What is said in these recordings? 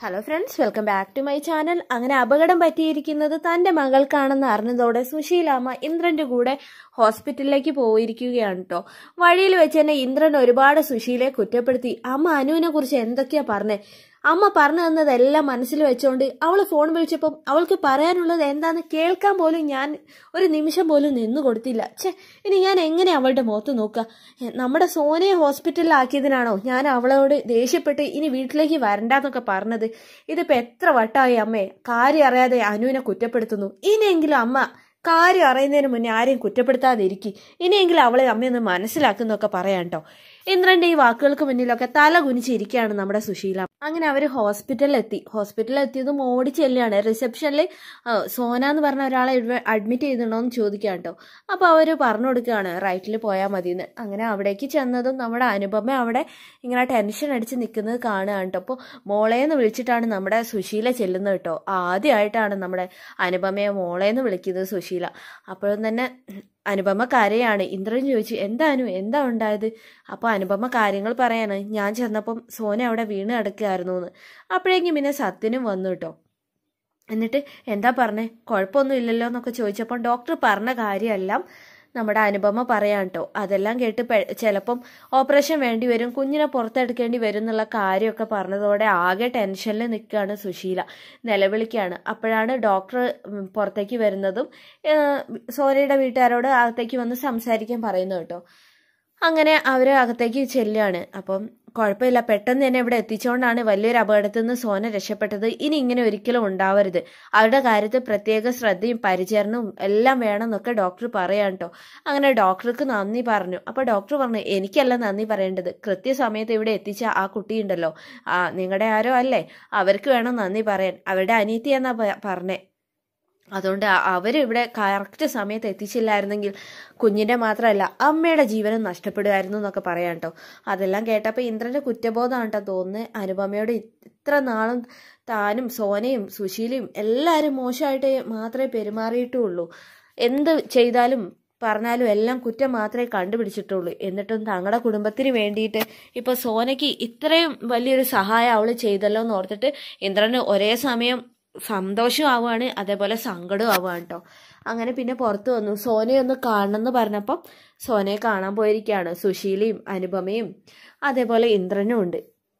Hello friends welcome back to my channel അങ്ങനെ അപകടം പറ്റിയിരിക്കുന്നത് തന്റെ മകൾക്കാണെന്ന് അറിഞ്ഞതോടെ സുശീലാമ്മ ഇന്ദ്രന്റെ കൂടെ ഹോസ്പിറ്റലിലേക്ക് പോയിരിക്കുകയാണ് കേട്ടോ വഴിയിൽ വെച്ച് തന്നെ ഇന്ദ്രൻ ഒരുപാട് സുശീലയെ കുറ്റപ്പെടുത്തി അമ്മ അനുവിനെ കുറിച്ച് എന്തൊക്കെയാ പറഞ്ഞേ അമ്മ പറഞ്ഞു തന്നതെല്ലാം മനസ്സിൽ വെച്ചോണ്ട് അവള് ഫോൺ വിളിച്ചപ്പം അവൾക്ക് പറയാനുള്ളത് എന്താന്ന് കേൾക്കാൻ പോലും ഞാൻ ഒരു നിമിഷം പോലും നിന്നു കൊടുത്തില്ല ഛെ ഇനി ഞാൻ എങ്ങനെ അവളുടെ മുഖത്ത് നോക്കുക എ, നമ്മുടെ സോനയെ ഹോസ്പിറ്റലിലാക്കിയതിനാണോ ഞാൻ അവളോട് ദേഷ്യപ്പെട്ട് ഇനി വീട്ടിലേക്ക് വരണ്ടെന്നൊക്കെ പറഞ്ഞത് ഇതിപ്പോ എത്ര വട്ടമായി അമ്മേ കാര്യം അറിയാതെ അനുവിനെ കുറ്റപ്പെടുത്തുന്നു ഇനിയെങ്കിലും അമ്മ കാര്യം അറിയുന്നതിന് മുന്നേ ആരെയും കുറ്റപ്പെടുത്താതിരിക്കി ഇനിയെങ്കിലും അവളെ അമ്മയൊന്ന് മനസ്സിലാക്കുന്നൊക്കെ പറയാം കേട്ടോ ഇന്ദ്രന്റെ ഈ വാക്കുകൾക്ക് മുന്നിലൊക്കെ തല കുനിച്ചിരിക്കുകയാണ് നമ്മുടെ സുശീല അങ്ങനെ അവര് ഹോസ്പിറ്റലിൽ എത്തി ഹോസ്പിറ്റലിൽ എത്തിയതും ഓടി ചെല്ലുകയാണ് റിസപ്ഷനിൽ സോന എന്ന് പറഞ്ഞ ഒരാളെ അഡ്മിറ്റ് ചെയ്തിട്ടുണ്ടോ എന്ന് ചോദിക്കാം കേട്ടോ അപ്പൊ അവര് പറഞ്ഞു കൊടുക്കുകയാണ് റൈറ്റിൽ പോയാൽ മതിയെന്ന് അങ്ങനെ അവിടേക്ക് ചെന്നതും നമ്മുടെ അനുപമ അവിടെ ഇങ്ങനെ ടെൻഷൻ അടിച്ച് നിൽക്കുന്നത് കാണുകയാണ് കേട്ടോ അപ്പോൾ മോളേന്ന് വിളിച്ചിട്ടാണ് നമ്മുടെ സുശീല ചെല്ലുന്നത് കേട്ടോ ആദ്യമായിട്ടാണ് നമ്മുടെ അനുപമയെ മോളേന്ന് വിളിക്കുന്നത് സുശീല അപ്പോഴും തന്നെ അനുപമ കരയാണ് ഇന്ദ്രൻ ചോദിച്ചു എന്താ അനു എന്താ ഉണ്ടായത് അപ്പോൾ അനുപമ കാര്യങ്ങൾ പറയാണ് ഞാൻ ചെന്നപ്പം സോന അവിടെ വീണ് കിടക്കുകയായിരുന്നു എന്ന് അപ്പോഴേക്കും പിന്നെ സത്യനും വന്നു കേട്ടോ എന്നിട്ട് എന്താ പറഞ്ഞേ കുഴപ്പമൊന്നും ഇല്ലല്ലോ എന്നൊക്കെ ചോദിച്ചപ്പോൾ ഡോക്ടർ പറഞ്ഞ കാര്യമെല്ലാം നമ്മുടെ അനുപമ പറയാം കേട്ടോ അതെല്ലാം കേട്ട് പെ- ചിലപ്പം ഓപ്പറേഷൻ വേണ്ടി വരും കുഞ്ഞിനെ പുറത്തെടുക്കേണ്ടി വരും എന്നുള്ള കാര്യമൊക്കെ പറഞ്ഞതോടെ ആകെ ടെൻഷനിൽ നിൽക്കുകയാണ് സുശീല നിലവിളിക്കുകയാണ് അപ്പോഴാണ് ഡോക്ടർ ഉം, പുറത്തേക്ക് വരുന്നതും ഏഹ്, സോനയുടെ വീട്ടുകാരോട് അകത്തേക്ക് വന്ന് സംസാരിക്കാൻ പറയുന്നു കേട്ടോ അങ്ങനെ അവർ അകത്തേക്ക് ചെല്ലുകയാണ് അപ്പം കുഴപ്പമില്ല പെട്ടെന്ന് തന്നെ ഇവിടെ എത്തിച്ചുകൊണ്ടാണ് വലിയൊരു അപകടത്തിൽ നിന്ന് സോന രക്ഷപ്പെട്ടത് ഇനി ഇങ്ങനെ ഒരിക്കലും ഉണ്ടാവരുത് അവരുടെ കാര്യത്തിൽ പ്രത്യേക ശ്രദ്ധയും പരിചരണവും എല്ലാം വേണമെന്നൊക്കെ ഡോക്ടർ പറയാൻ കേട്ടോ അങ്ങനെ ഡോക്ടർക്ക് നന്ദി പറഞ്ഞു അപ്പൊ ഡോക്ടർ പറഞ്ഞു എനിക്കല്ല നന്ദി പറയേണ്ടത് കൃത്യസമയത്ത് ഇവിടെ എത്തിച്ച ആ കുട്ടിയുണ്ടല്ലോ ആ നിങ്ങളുടെ ആരോ അല്ലേ അവർക്ക് വേണം നന്ദി പറയാൻ അവരുടെ അനീതി എന്നാ പ- പറഞ്ഞേ അതുകൊണ്ട് അ- അവരിവിടെ കറക്റ്റ് സമയത്ത് എത്തിച്ചില്ലായിരുന്നെങ്കിൽ കുഞ്ഞിന്റെ മാത്രമല്ല അമ്മയുടെ ജീവനും നഷ്ടപ്പെടുമായിരുന്നു എന്നൊക്കെ പറയാം കേട്ടോ അതെല്ലാം കേട്ടപ്പോൾ ഇന്ദ്രന്റെ കുറ്റബോധമാണ് കേട്ടോ തോന്നുന്നത് അനുപമയോട് ഇത്ര നാളും താനും സോനയും സുശീലയും എല്ലാവരും മോശമായിട്ട് മാത്രമേ പെരുമാറിയിട്ടുള്ളൂ എന്ത് ചെയ്താലും പറഞ്ഞാലും എല്ലാം കുറ്റം മാത്രമേ കണ്ടുപിടിച്ചിട്ടുള്ളൂ എന്നിട്ടും തങ്ങളുടെ കുടുംബത്തിന് വേണ്ടിയിട്ട് ഇപ്പൊ സോനയ്ക്ക് ഇത്രയും വലിയൊരു സഹായം അവള് ചെയ്തല്ലോ എന്ന് ഓർത്തിട്ട് ഇന്ദ്രന് ഒരേ സമയം സന്തോഷം ആവുകയാണ് അതേപോലെ സങ്കടവും ആവുകയാണ് കേട്ടോ അങ്ങനെ പിന്നെ പുറത്ത് വന്നു സോനയെ ഒന്ന് കാണണം എന്ന് പറഞ്ഞപ്പം സോനയെ കാണാൻ പോയിരിക്കുകയാണ് സുശീലയും അനുപമയും അതേപോലെ ഇന്ദ്രനും ഉണ്ട്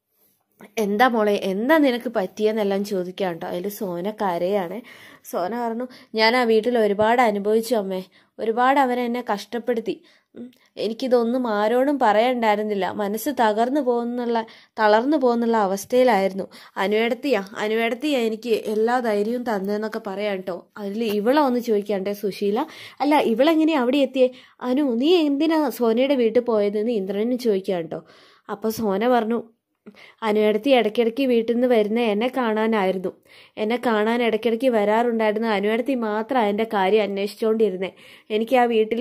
എന്താ മോളെ എന്താ നിനക്ക് പറ്റിയെന്നെല്ലാം ചോദിക്കാം കേട്ടോ അതിൽ സോന കരയാണ് സോന പറഞ്ഞു ഞാൻ ആ വീട്ടിൽ ഒരുപാട് അനുഭവിച്ചു അമ്മേ ഒരുപാട് അവൻ എന്നെ കഷ്ടപ്പെടുത്തി ഉം. എനിക്കിതൊന്നും ആരോടും പറയണ്ടായിരുന്നില്ല മനസ്സ് തകർന്നു പോകുന്നുള്ള തളർന്നു പോകുന്നുള്ള അവസ്ഥയിലായിരുന്നു അനുവേടത്തിയാ അനുവേടത്തിയാ എനിക്ക് എല്ലാ ധൈര്യവും തന്നതെന്നൊക്കെ പറയാം കേട്ടോ അതിൽ ഇവളെ ഒന്ന് ചോദിക്കാണ്ടേ സുശീല അല്ല ഇവളെങ്ങനെയാ അവിടെ എത്തിയേ അനു നീ എന്തിനാ സോനയുടെ വീട്ടിൽ പോയതെന്ന് ഇന്ദ്രന് ചോദിക്കാം കേട്ടോ അപ്പോൾ സോന പറഞ്ഞു അനുവേടത്തി ഇടയ്ക്കിടയ്ക്ക് വീട്ടിൽ നിന്ന് വരുന്ന എന്നെ കാണാനായിരുന്നു എന്നെ കാണാൻ ഇടയ്ക്കിടയ്ക്ക് വരാറുണ്ടായിരുന്ന അനുവേടത്തി മാത്രമാണ് എൻ്റെ കാര്യം അന്വേഷിച്ചുകൊണ്ടിരുന്നേ എനിക്ക് ആ വീട്ടിൽ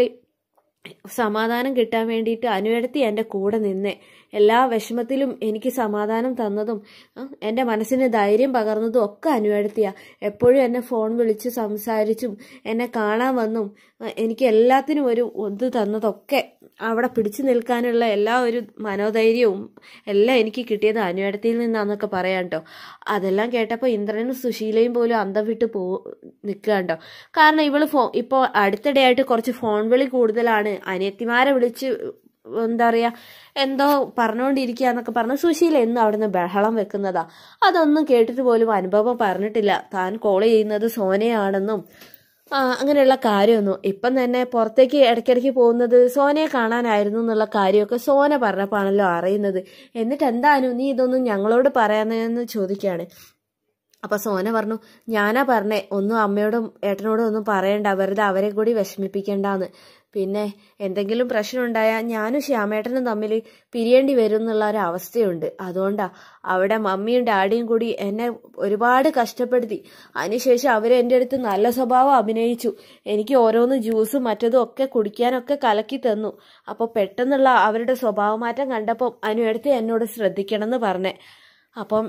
സമാധാനം കിട്ടാൻ വേണ്ടിയിട്ട് അനുവേടത്തി എൻ്റെ കൂടെ നിന്നേ എല്ലാ വിഷമത്തിലും എനിക്ക് സമാധാനം തന്നതും ആ, എൻ്റെ മനസ്സിന് ധൈര്യം പകർന്നതും ഒക്കെ അനുവേടത്തിയാ എപ്പോഴും എന്നെ ഫോൺ വിളിച്ച് സംസാരിച്ചും എന്നെ കാണാൻ വന്നും ആ, എനിക്ക് എല്ലാത്തിനും ഒരു ഇത് തന്നതൊക്കെ അവിടെ പിടിച്ചു നിൽക്കാനുള്ള എല്ലാ ഒരു മനോധൈര്യവും എല്ലാം എനിക്ക് കിട്ടിയത് അനുവേടത്തിയിൽ നിന്നാന്നൊക്കെ പറയാം കേട്ടോ അതെല്ലാം കേട്ടപ്പോൾ ഇന്ദ്രനും സുശീലയും പോലും അന്തം വിട്ട് പോ നിൽക്കുക കേട്ടോ കാരണം ഇവള് ഫോ ഇപ്പോൾ അടുത്തിടെയായിട്ട് കുറച്ച് ഫോൺ വിളി കൂടുതലാണ് അനിയത്തിമാരെ വിളിച്ച് എന്താ പറയാ എന്തോ പറഞ്ഞുകൊണ്ടിരിക്കുക എന്നൊക്കെ പറഞ്ഞ് സുശീല എന്നും അവിടുന്ന് ബഹളം വെക്കുന്നതാ അതൊന്നും കേട്ടിട്ട് പോലും അനുഭവം പറഞ്ഞിട്ടില്ല താൻ കോൾ ചെയ്യുന്നത് സോനയാണെന്നും ആ, അങ്ങനെയുള്ള കാര്യമൊന്നും ഇപ്പം തന്നെ പുറത്തേക്ക് ഇടയ്ക്കിടയ്ക്ക് പോകുന്നത് സോനയെ കാണാനായിരുന്നു എന്നുള്ള കാര്യമൊക്കെ സോന പറഞ്ഞപ്പോഴാണല്ലോ അറിയുന്നത് എന്നിട്ട് എന്താനു നീ ഇതൊന്നും ഞങ്ങളോട് പറയാനെന്ന് ചോദിക്കുകയാണ് അപ്പൊ സോന പറഞ്ഞു ഞാനാ പറഞ്ഞേ ഒന്നും അമ്മയോടും ഏട്ടനോടും ഒന്നും പറയണ്ട വെറുതെ അവരെ കൂടി വിഷമിപ്പിക്കണ്ടെന്ന് പിന്നെ എന്തെങ്കിലും പ്രശ്നം ഉണ്ടായാൽ ഞാനും ശ്യാമേട്ടനും തമ്മിൽ പിരിയേണ്ടി വരും എന്നുള്ള ഒരു അവസ്ഥയുണ്ട് അതുകൊണ്ടാ അവിടെ മമ്മിയും ഡാഡിയും കൂടി എന്നെ ഒരുപാട് കഷ്ടപ്പെടുത്തി അതിനുശേഷം അവർ എൻ്റെ അടുത്ത് നല്ല സ്വഭാവം അഭിനയിച്ചു എനിക്ക് ഓരോന്ന് ജ്യൂസും മറ്റതും ഒക്കെ കുടിക്കാനൊക്കെ കലക്കി തന്നു അപ്പോൾ പെട്ടെന്നുള്ള അവരുടെ സ്വഭാവമാറ്റം കണ്ടപ്പോൾ അനുവടുത്ത് എന്നോട് ശ്രദ്ധിക്കണം എന്ന് പറഞ്ഞേ അപ്പം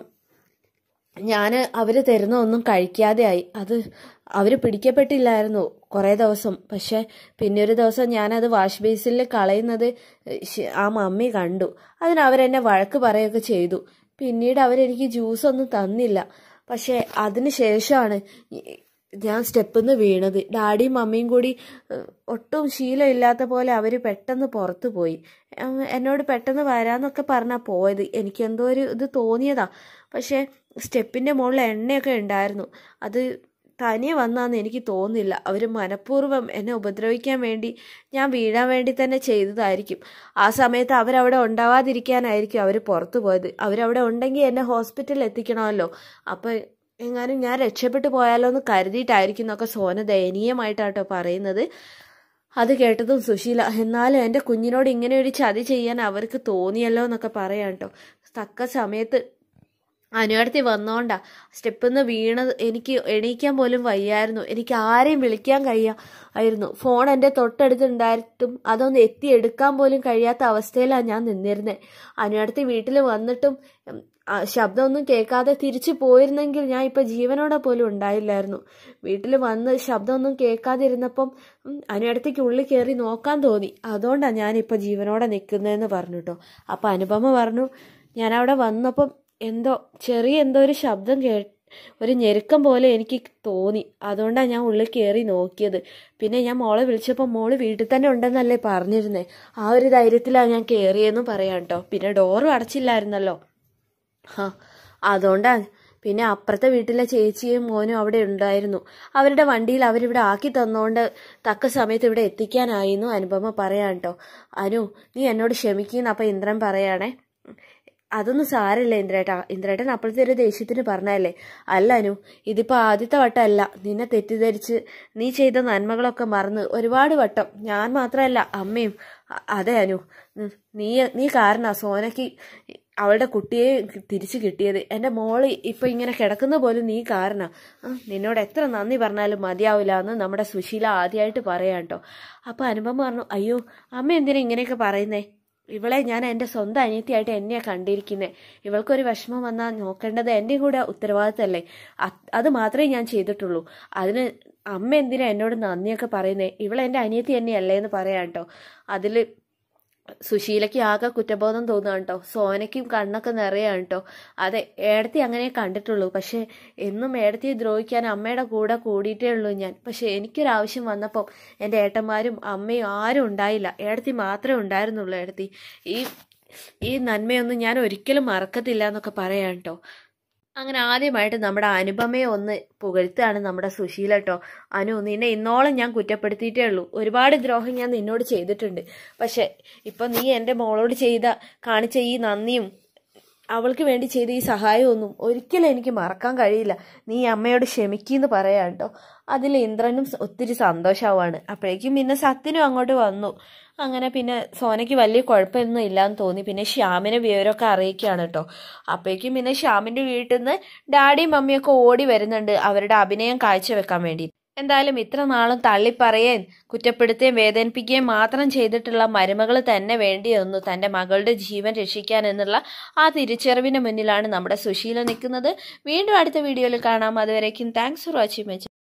ഞാൻ അവർ തരുന്ന ഒന്നും കഴിക്കാതെയായി അത് അവർ പിടിക്കപ്പെട്ടില്ലായിരുന്നു കുറേ ദിവസം പക്ഷെ പിന്നെ ഒരു ദിവസം ഞാനത് വാഷ് ബേസിൽ കളയുന്നത് ശ- ആ മമ്മി കണ്ടു അതിന് അവരെന്നെ വഴക്ക് പറയുകയൊക്കെ ചെയ്തു പിന്നീട് അവരെനിക്ക് ജ്യൂസൊന്നും തന്നില്ല പക്ഷേ അതിന് ശേഷമാണ് ഞാൻ സ്റ്റെപ്പിൽ നിന്ന് വീണത് ഡാഡിയും മമ്മിയും കൂടി ഏഹ്, ഒട്ടും ശീലമില്ലാത്ത പോലെ അവർ പെട്ടെന്ന് പുറത്തു പോയി ഏഹ്, എന്നോട് പെട്ടെന്ന് വരാന്നൊക്കെ പറഞ്ഞാൽ പോയത് എനിക്കെന്തോ ഒരു ഇത് തോന്നിയതാ പക്ഷേ സ്റ്റെപ്പിൻ്റെ മുകളിൽ എണ്ണയൊക്കെ ഉണ്ടായിരുന്നു അത് തനിയെ വന്നാന്ന് എനിക്ക് തോന്നുന്നില്ല അവർ മനഃപൂർവ്വം എന്നെ ഉപദ്രവിക്കാൻ വേണ്ടി ഞാൻ വീഴാൻ വേണ്ടി തന്നെ ചെയ്തതായിരിക്കും ആ സമയത്ത് അവരവിടെ ഉണ്ടാവാതിരിക്കാനായിരിക്കും അവർ പുറത്തു പോയത് അവരവിടെ ഉണ്ടെങ്കിൽ എന്നെ ഹോസ്പിറ്റലിൽ എത്തിക്കണമല്ലോ അപ്പോൾ എങ്ങാനും ഞാൻ രക്ഷപ്പെട്ടു പോയാലോ എന്ന് കരുതിയിട്ടായിരിക്കും എന്നൊക്കെ സോന ദയനീയമായിട്ടാട്ടോ പറയുന്നത് അത് കേട്ടതും സുശീല എന്നാലും എൻ്റെ കുഞ്ഞിനോട് ഇങ്ങനെ ഒരു ചതി ചെയ്യാൻ അവർക്ക് തോന്നിയല്ലോ എന്നൊക്കെ പറയാം കേട്ടോ തക്ക സമയത്ത് അനുവടത്തി വന്നോണ്ടാ സ്റ്റെപ്പിൽ നിന്ന് വീണത് എനിക്ക് എണീക്കാൻ പോലും വയ്യായിരുന്നു എനിക്ക് ആരെയും വിളിക്കാൻ കഴിയാ ആയിരുന്നു ഫോൺ എൻ്റെ തൊട്ടടുത്തുണ്ടായിട്ടും അതൊന്ന് എത്തി എടുക്കാൻ പോലും കഴിയാത്ത അവസ്ഥയിലാണ് ഞാൻ നിന്നിരുന്നത് അനുവടത്തി വീട്ടിൽ വന്നിട്ടും ഉം, ആ, ശബ്ദമൊന്നും കേൾക്കാതെ തിരിച്ചു പോയിരുന്നെങ്കിൽ ഞാൻ ഇപ്പം ജീവനോടെ പോലും ഉണ്ടായില്ലായിരുന്നു വീട്ടിൽ വന്ന് ശബ്ദമൊന്നും കേൾക്കാതിരുന്നപ്പം ഉം, അനുവടത്തേക്ക് ഉള്ളിൽ കയറി നോക്കാൻ തോന്നി അതുകൊണ്ടാണ് ഞാനിപ്പോൾ ജീവനോടെ നിൽക്കുന്നതെന്ന് പറഞ്ഞു കേട്ടോ അപ്പം അനുപമ പറഞ്ഞു ഞാൻ അവിടെ വന്നപ്പം എന്തോ ചെറിയ എന്തോ ഒരു ശബ്ദം കേ ഒരു ഞെരുക്കം പോലെ എനിക്ക് തോന്നി അതുകൊണ്ടാണ് ഞാൻ ഉള്ളിൽ കയറി നോക്കിയത് പിന്നെ ഞാൻ മോളെ വിളിച്ചപ്പോൾ മോള് വീട്ടിൽ തന്നെ ഉണ്ടെന്നല്ലേ പറഞ്ഞിരുന്നേ ആ ഒരു ധൈര്യത്തിലാണ് ഞാൻ കയറിയെന്ന് പറയാം കേട്ടോ പിന്നെ ഡോറും അടച്ചില്ലായിരുന്നല്ലോ ആ അതുകൊണ്ടാണ് പിന്നെ അപ്പുറത്തെ വീട്ടിലെ ചേച്ചിയും മോനും അവിടെ ഉണ്ടായിരുന്നു അവരുടെ വണ്ടിയിൽ അവരിവിടെ ആക്കി തന്നുകൊണ്ട് തക്ക സമയത്ത് ഇവിടെ എത്തിക്കാനായിരുന്നു അനുപമ പറയാം കേട്ടോ അനു നീ എന്നോട് ക്ഷമിക്കുന്ന അപ്പം ഇന്ദ്രൻ പറയാണേ അതൊന്നും സാരമില്ല ഇന്ദ്രേട്ടാ ഇന്ദ്രേട്ടൻ അപ്പോഴത്തെ ഒരു ദേഷ്യത്തിന് പറഞ്ഞല്ലേ അല്ല അനു ഇതിപ്പോൾ ആദ്യത്തെ വട്ടമല്ല നിന്നെ തെറ്റിദ്ധരിച്ച് നീ ചെയ്ത നന്മകളൊക്കെ മറന്ന് ഒരുപാട് വട്ടം ഞാൻ മാത്രമല്ല അമ്മയും അ- അതെ അനു ഉം, നീ നീ കാരണ സോനയ്ക്ക് അവളുടെ കുട്ടിയെ തിരിച്ചു കിട്ടിയത് എൻ്റെ മോള് ഇപ്പം ഇങ്ങനെ കിടക്കുന്ന പോലും നീ കാരണ നിന്നോട് എത്ര നന്ദി പറഞ്ഞാലും മതിയാവില്ല എന്ന് നമ്മുടെ സുശീല ആദ്യമായിട്ട് പറയാം കേട്ടോ അപ്പോൾ അനുപമ പറഞ്ഞു അയ്യോ അമ്മ എന്തിനാ ഇങ്ങനെയൊക്കെ പറയുന്നേ ഇവളെ ഞാൻ എൻ്റെ സ്വന്തം അനിയത്തിയായിട്ട് എന്നെയാ കണ്ടിരിക്കുന്നത് ഇവൾക്കൊരു വിഷമം വന്നാൽ നോക്കേണ്ടത് എൻ്റെ കൂടെ ഉത്തരവാദിത്തമല്ലേ അത് അത് മാത്രമേ ഞാൻ ചെയ്തിട്ടുള്ളൂ അതിന് അമ്മ എന്തിനാ എന്നോട് നന്ദിയൊക്കെ പറയുന്നേ ഇവളെൻ്റെ അനിയത്തി തന്നെയല്ലേ എന്ന് പറയാം കേട്ടോ അതിൽ സുശീലയ്ക്ക് ആകെ കുറ്റബോധം തോന്നുകയാണ് കേട്ടോ സോനയ്ക്കും കണ്ണൊക്കെ നിറയാണ് കേട്ടോ അതെ ഏടത്തി അങ്ങനെ കണ്ടിട്ടുള്ളൂ പക്ഷേ എന്നും ഏടത്തിയെ ദ്രോഹിക്കാൻ അമ്മയുടെ കൂടെ കൂടിയിട്ടേ ഉള്ളൂ ഞാൻ പക്ഷേ എനിക്കൊരാവശ്യം വന്നപ്പോൾ എൻ്റെ ഏട്ടന്മാരും അമ്മയും ആരും ഉണ്ടായില്ല ഏടത്തി മാത്രമേ ഉണ്ടായിരുന്നുള്ളൂ ഏടത്തി ഈ ഈ നന്മയൊന്നും ഞാൻ ഒരിക്കലും മറക്കത്തില്ല എന്നൊക്കെ പറയാം കേട്ടോ അങ്ങനെ ആദ്യമായിട്ട് നമ്മുടെ അനുപമയെ ഒന്ന് പുകഴ്ത്തുകയാണ് നമ്മുടെ സുശീല കേട്ടോ അനു നിന്നെ ഇന്നോളം ഞാൻ കുറ്റപ്പെടുത്തിയിട്ടേ ഉള്ളൂ ഒരുപാട് ദ്രോഹം ഞാൻ നിന്നോട് ചെയ്തിട്ടുണ്ട് പക്ഷെ ഇപ്പം നീ എൻ്റെ മോളോട് ചെയ്ത കാണിച്ച ഈ നന്ദിയും അവൾക്ക് വേണ്ടി ചെയ്ത ഈ സഹായമൊന്നും ഒരിക്കലും എനിക്ക് മറക്കാൻ കഴിയില്ല നീ അമ്മയോട് ക്ഷമിക്കുമെന്ന് പറയാം കേട്ടോ അതിൽ ഇന്ദ്രനും സ- ഒത്തിരി സന്തോഷമാവാണ് അപ്പോഴേക്കും പിന്നെ സത്യനും അങ്ങോട്ട് വന്നു അങ്ങനെ പിന്നെ സോനയ്ക്ക് വലിയ കുഴപ്പമൊന്നും ഇല്ലാന്ന് തോന്നി പിന്നെ ശ്യാമിനെ വിവരമൊക്കെ അറിയിക്കുകയാണ് കേട്ടോ അപ്പോഴേക്കും പിന്നെ ശ്യാമിൻ്റെ വീട്ടിൽ നിന്ന് ഡാഡിയും മമ്മിയൊക്കെ ഓടി വരുന്നുണ്ട് അവരുടെ അഭിനയം കാഴ്ചവെക്കാൻ വേണ്ടി എന്തായാലും ഇത്ര നാളും തള്ളിപ്പറയേം കുറ്റപ്പെടുത്തുകയും വേദനിപ്പിക്കുകയും മാത്രം ചെയ്തിട്ടുള്ള മരുമകൾ തന്നെ വേണ്ടിയൊന്നു തൻ്റെ മകളുടെ ജീവൻ രക്ഷിക്കാൻ എന്നുള്ള ആ തിരിച്ചറിവിന് മുന്നിലാണ് നമ്മുടെ സുശീല നിൽക്കുന്നത് വീണ്ടും അടുത്ത വീഡിയോയിൽ കാണാം അതുവരേക്കും താങ്ക്സ് ഫോർ വാച്ചിങ് മൈ